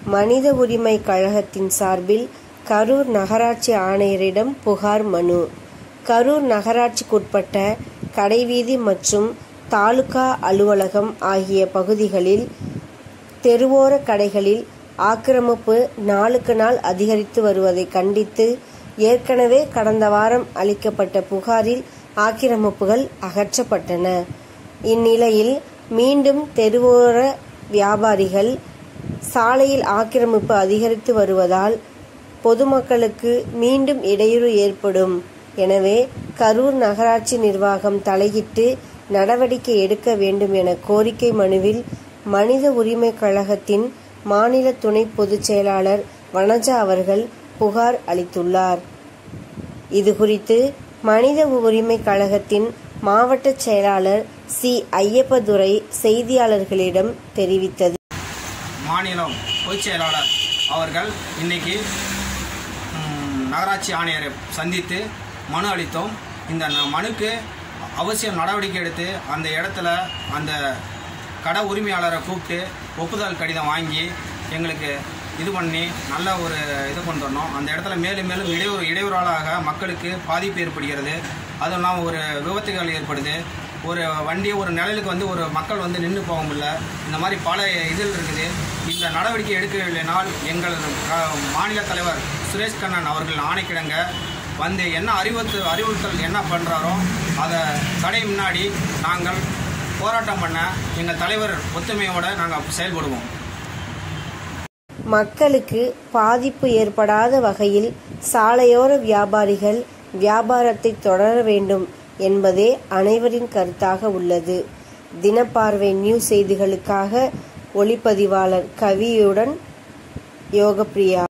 மனித உரிமை கழகத்தின் சார்பில் கரூர் நகராட்சி ஆணையரிடம் புகார் மனு கரூர் நகராட்சிக்குட்பட்ட கடைவீதி மற்றும் தாலுகா அலுவலகம் ஆகிய பகுதிகளில் தெருவோர கடைகளில் ஆக்கிரமிப்பு நாளுக்கு நாள் அதிகரித்து வருவதை கண்டித்து ஏற்கனவே கடந்த வாரம் அளிக்கப்பட்ட புகாரில் ஆக்கிரமிப்புகள் அகற்றப்பட்டன இந்நிலையில் மீண்டும் தெருவோர வியாபாரிகள் சாலையில் ஆக்கிரமிப்பு அதிகரித்து வருவதால் பொதுமக்களுக்கு மீண்டும் இடையூறு ஏற்படும் எனவே கரூர் நகராட்சி நிர்வாகம் தலையிட்டு நடவடிக்கை எடுக்க வேண்டும் என கோரிக்கை மனுவில் மனித உரிமை கழகத்தின் மாநில துணை பொதுச் செயலாளர் வனஜா அவர்கள் புகார் அளித்துள்ளார் இதுகுறித்து மனித உரிமை கழகத்தின் மாவட்ட செயலாளர் சி ஐயப்பதுரை செய்தியாளர்களிடம் தெரிவித்தது மாநிலம் பொதுச் செயலாளர் அவர்கள் இன்னைக்கு ம், நகராட்சி ஆணையரை சந்தித்து மனு அளித்தோம் இந்த ந- மனுக்கு அவசியம் நடவடிக்கை எடுத்து அந்த இடத்துல அந்த கடை உரிமையாளரை கூப்பிட்டு ஒப்புதல் கடிதம் வாங்கி எங்களுக்கு இது பண்ணி நல்ல ஒரு இது கொண்டு வரணும் அந்த இடத்துல மேலும் மேலும் இடையூறு இடையூறாளாக மக்களுக்கு பாதிப்பு ஏற்படுகிறது அதுவும் இல்லாமல் ஒரு விபத்துகள் ஏற்படுது ஒரு வண்டி ஒரு நிழலுக்கு வந்து ஒரு மக்கள் வந்து நின்று போக முடியல இந்த மாதிரி பல இதில் இருக்குது இந்த நடவடிக்கை எடுக்கவில்லைனால் எங்கள் க- மாநில தலைவர் சுரேஷ் கண்ணன் அவர்கள் ஆணைக்கிடங்க வந்து என்ன அறிவுறுத்து அறிவுறுத்தல் என்ன பண்ணுறாரோ அதை கடை முன்னாடி நாங்கள் போராட்டம் பண்ண எங்கள் தலைவர் ஒத்துமையோடு நாங்கள் செயல்படுவோம் மக்களுக்கு பாதிப்பு ஏற்படாத வகையில் சாலையோர வியாபாரிகள் வியாபாரத்தை தொடர வேண்டும் என்பதே அனைவரின் கருத்தாக உள்ளது தினப்பார்வை நியூஸ் செய்திகளுக்காக ஒளிப்பதிவாளர் கவியுடன் யோகப்பிரியா